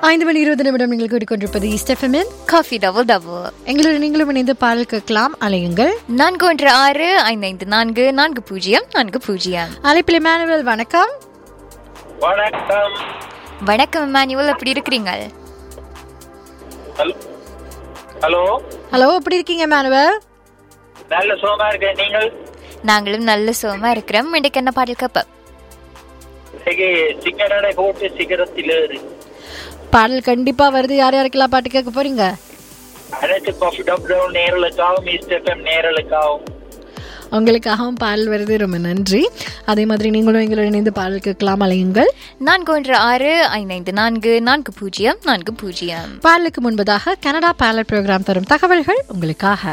ஐந்து மணி இருபது நிமிடம் நீங்கள் கூறிக்கொண்டிருப்பது ஸ்டெஃபமின் காஃபி டபுள் டபுள் எங்களுடன் நீங்களும் இணைந்து பாடல் கேட்கலாம் அலையுங்கள் நான்கு ஒன்று ஆறு ஐந்து ஐந்து நான்கு நான்கு பூஜ்ஜியம் நான்கு பூஜ்ஜியம் அழைப்பில் மேனுவல் வணக்கம் வணக்கம் வணக்கம் மேனுவல் எப்படி இருக்கிறீங்க ஹலோ ஹலோ ஹலோ எப்படி இருக்கீங்க மேனுவல் நல்ல சுகமா இருக்கேன் நீங்கள் நாங்களும் நல்ல சுகமா இருக்கிறோம் இன்றைக்கு என்ன பாடல் கப்ப இன்னைக்கு சிக்கனடை போட்டு சிகரத்தில் ஏறு பாடல் கண்டிப்பா வருது யார் யாருக்கெல்லாம் பாட்டு கேட்க போறீங்க அனைத்து காஃபி டப் டவுன் நேரலுக்காகவும் இஸ்டெஃபம் நேரலுக்காகவும் உங்களுக்காகவும் பாடல் வருது ரொம்ப நன்றி அதே மாதிரி நீங்களும் எங்களுடன் இணைந்து பாடல் கேட்கலாம் அலையுங்கள் நான்கு ஒன்று ஆறு ஐந்து ஐந்து நான்கு நான்கு பூஜ்ஜியம் நான்கு பூஜ்ஜியம் பாடலுக்கு முன்பதாக கனடா பாலட் ப்ரோக்ராம் தரும் தகவல்கள் உங்களுக்காக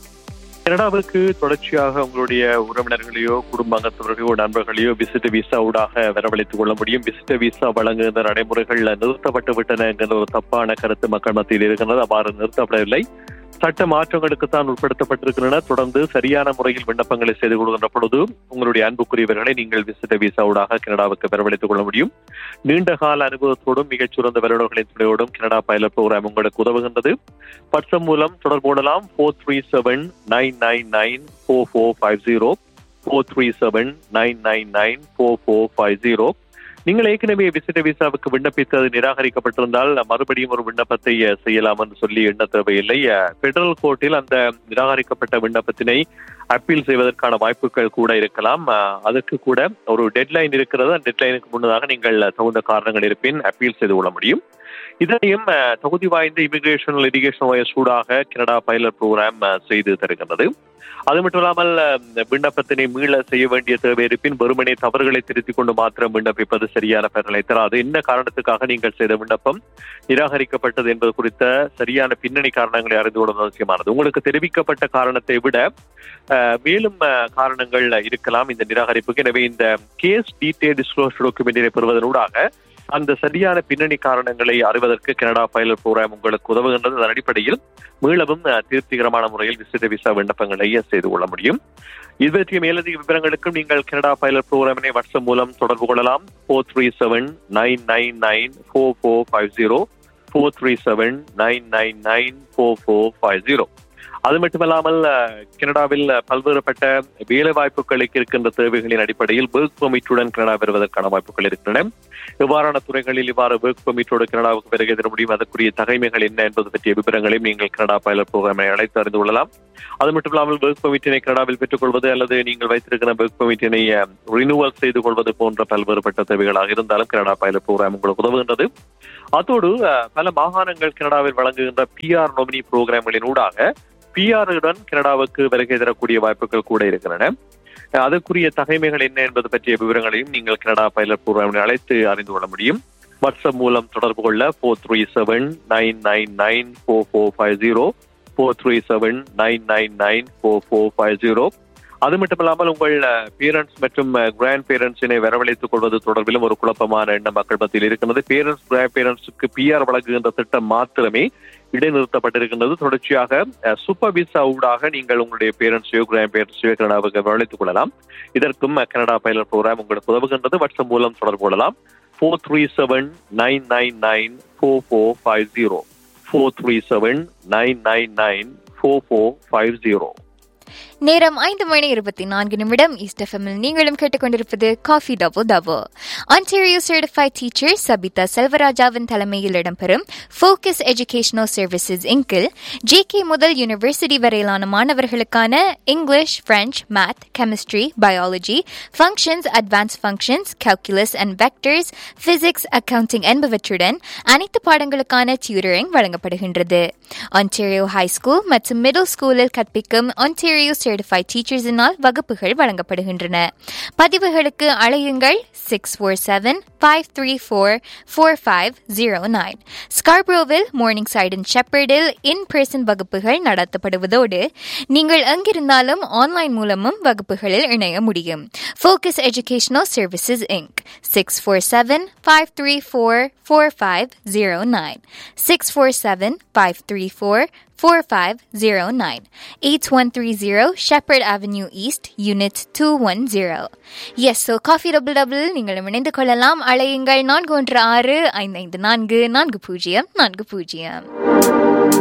கனடாவுக்கு தொடர்ச்சியாக உங்களுடைய உறவினர்களையோ குடும்ப அங்கத்தவர்களையோ நண்பர்களையோ விசிட் விசா ஊடாக வரவழைத்துக் கொள்ள முடியும் விசிட் விசா வழங்குகின்ற நடைமுறைகள் நிறுத்தப்பட்டு விட்டன என்கிற ஒரு தப்பான கருத்து மக்கள் மத்தியில் இருக்கின்றது அவ்வாறு நிறுத்தப்படவில்லை சட்ட மாற்றங்களுக்கு தான் உட்படுத்தப்பட்டிருக்கின்றன தொடர்ந்து சரியான முறையில் விண்ணப்பங்களை செய்து கொள்கின்ற பொழுது உங்களுடைய அன்புக்குரியவர்களை நீங்கள் விசிட்ட விசா ஊடாக கனடாவுக்கு வரவழைத்துக் கொள்ள முடியும் நீண்ட கால அனுபவத்தோடும் மிகச்சிறந்த வல்லுநர்களின் துணையோடும் கனடா பைலட் ப்ரோக்ராம் உங்களுக்கு உதவுகின்றது பட்சம் மூலம் தொடர்பு கொள்ளலாம் four three seven nine nine nine four four five zero four three seven nine nine nine four four five zero நீங்கள் ஏற்கனவே விசிட்ட விசாவுக்கு விண்ணப்பித்தது நிராகரிக்கப்பட்டிருந்தால் மறுபடியும் ஒரு விண்ணப்பத்தை அஹ், செய்யலாம் என்று சொல்லி எண்ண தேவையில்லை பெடரல் கோர்ட்டில் அந்த நிராகரிக்கப்பட்ட விண்ணப்பத்தினை அப்பீல் செய்வதற்கான வாய்ப்புகள் கூட இருக்கலாம் அஹ், அதற்கு கூட ஒரு டெட்லைன் இருக்கிறது அந்த டெட்லைனுக்கு முன்னதாக நீங்கள் தகுந்த காரணங்கள் இருப்பின் அப்பீல் செய்து கொள்ள முடியும் இதனையும் அஹ், தகுதி வாய்ந்த இமிகிரேஷன் லிடிகேஷன் வயர் சூடாக கனடா பைலட் ப்ரோக்ராம் அஹ், செய்து தருகின்றது அது மட்டும் இல்லாமல் அஹ், விண்ணப்பத்தினை மீள செய்ய வேண்டிய தேவை இருப்பின் வெறுமனே தவறுகளை திருத்திக் கொண்டு மாத்திரம் விண்ணப்பிப்பது சரியான பலனை தராது என்ன காரணத்துக்காக நீங்கள் செய்த விண்ணப்பம் நிராகரிக்கப்பட்டது என்பது குறித்த சரியான பின்னணி காரணங்களை அறிந்து கொள்வது அவசியமானது உங்களுக்கு தெரிவிக்கப்பட்ட காரணத்தை விட அஹ், மேலும் அஹ், காரணங்கள் இருக்கலாம் இந்த நிராகரிப்புக்கு எனவே இந்த கேஸ் டீடைல் டிஸ்க்ளோசர் டாக்குமெண்டினை பெறுவதனூடாக அந்த சரியான பின்னணி காரணங்களை அறிவதற்கு கனடா பைலட் ப்ரோக்ராம் உங்களுக்கு உதவுகின்றது அதன் அடிப்படையில் மீளவும் அஹ், திருப்திகரமான முறையில் விசிட்ட விசா விண்ணப்பங்களை செய்து கொள்ள முடியும் இது பற்றிய மேலதிக விவரங்களுக்கும் நீங்கள் கனடா பைலட் ப்ரோக்ராமினை வாட்ஸ்அப் மூலம் தொடர்பு கொள்ளலாம் four three seven nine nine nine four four five zero four three seven nine nine nine four four five zero அது மட்டுமல்லாமல் அஹ், கனடாவில் பல்வேறுபட்ட வேலை வாய்ப்புகளுக்கு இருக்கின்ற தேவைகளின் அடிப்படையில் ஒர்க் பெர்மிட்டுடன் கனடா பெறுவதற்கான வாய்ப்புகள் இருக்கின்றன எவ்வாறான துறைகளில் இவ்வாறு ஒர்க் பெர்மிட்டோடு கனடாவுக்கு வருகை தர முடியும் அதற்குரிய தகைமைகள் என்ன என்பது பற்றிய விவரங்களையும் நீங்கள் கனடா பைலட் ப்ரோக்ராமை அழைத்து அறிந்து கொள்ளலாம் அது மட்டும் இல்லாமல் ஒர்க் பெர்மிட்டினை கனடாவில் பெற்றுக்கொள்வது அல்லது நீங்கள் வைத்திருக்கிற ஒர்க் பெர்மிட்டினை ரினியூவல் செய்து கொள்வது போன்ற பல்வேறுபட்ட தேவைகளாக இருந்தாலும் கனடா பைலட் ப்ரோக்ராம் உங்களுக்கு உதவுகின்றது அதோடு அஹ், பல மாகாணங்கள் கனடாவில் வழங்குகின்ற பிஆர் நொமினி ப்ரோக்ராம்களின் ஊடாக பிஆருடன் கனடாவுக்கு வருகை தரக்கூடிய வாய்ப்புகள் கூட இருக்கின்றன அஹ், அதற்குரிய தகைமைகள் என்ன என்பது பற்றிய விவரங்களையும் நீங்கள் கனடா பைலட் ப்ரோக்ராமினை அழைத்து அறிந்து கொள்ள முடியும் வாட்ஸ்அப் மூலம் தொடர்பு கொள்ள four three seven nine nine nine four four five zero four three seven nine nine nine four four five zero அது மட்டுமல்லாமல் உங்கள் பேரண்ட்ஸ் மற்றும் கிராண்ட் பேரண்ட்ஸினை வரவழைத்துக் கொள்வது தொடர்பிலும் ஒரு குழப்பமான எண்ணம் மக்கள் மத்தியில் இருக்கிறது பேரண்ட்ஸ் கிராண்ட் பேரண்ட்ஸுக்கு பிஆர் வழங்குகின்ற திட்டம் மாத்திரமே இடைநிறுத்தப்பட்டிருக்கின்றது தொடர்ச்சியாக சூப்பர் விசா ஊடாக நீங்கள் உங்களுடைய பேரண்ட்ஸையோ கிராண்ட் பேரண்ட்ஸையோ கனடாவுக்கு வரவழைத்துக் கொள்ளலாம் இதற்கும் அஹ், கனடா பைலட் ப்ரோக்ராம் உங்களுக்கு உதவுகின்றது வாட்ஸ்அப் மூலம் தொடர்பு கொள்ளலாம் four three seven nine nine nine four four five zero four three seven nine nine nine four four five zero நேரம் ஐந்து மணி இருபத்தி நான்கு நிமிடம் ஈஸ்ட் எஃப்எம்மில் நீங்களும் கேட்டுக்கொண்டிருப்பது coffee double double Ontario certified teacher Sabitha செல்வராஜாவின் தலைமையில் இடம்பெறும் ஃபோக்கஸ் எஜுகேஷனல் சர்வீசஸ் இங்கில் ஜேகே முதல் யூனிவர்சிட்டி வரையிலான மாணவர்களுக்கான English French math chemistry biology functions advance functions calculus and vectors physics accounting என்பவற்றுடன் அனைத்து பாடங்களுக்கான டியூட்டரிங் வழங்கப்படுகின்றது ஒன்டாரியோ ஹை ஸ்கூல் மற்றும் மிடில் ஸ்கூலில் கற்பிக்கும் ஒன்டாரியோ சர்டிஃபைட் டீச்சர்ஸினால் வகுப்புகள் வழங்கப்படுகின்றன பதிவுகளுக்கு அழையுங்கள் six four seven five three four four five zero nine ஸ்கார்ப்ரோவில் Morningside and ஷெப்பர்டில் in person வகுப்புகள் நடத்தப்படுவதோடு நீங்கள் எங்கிருந்தாலும் ஆன்லைன் மூலமும் வகுப்புகளில் இணைய முடியும் focus educational services Inc six four seven five three four four five zero nine six four seven five three four four five zero nine eight one three zero Sheppard Avenue East unit two one zero S so coffee double double நீங்கள் இணைந்து கொள்ளலாம் அழையுங்கள் நான்கு ஒன்று ஆறு ஐந்து ஐந்து நான்கு நான்கு பூஜ்ஜியம் நான்கு பூஜ்ஜியம்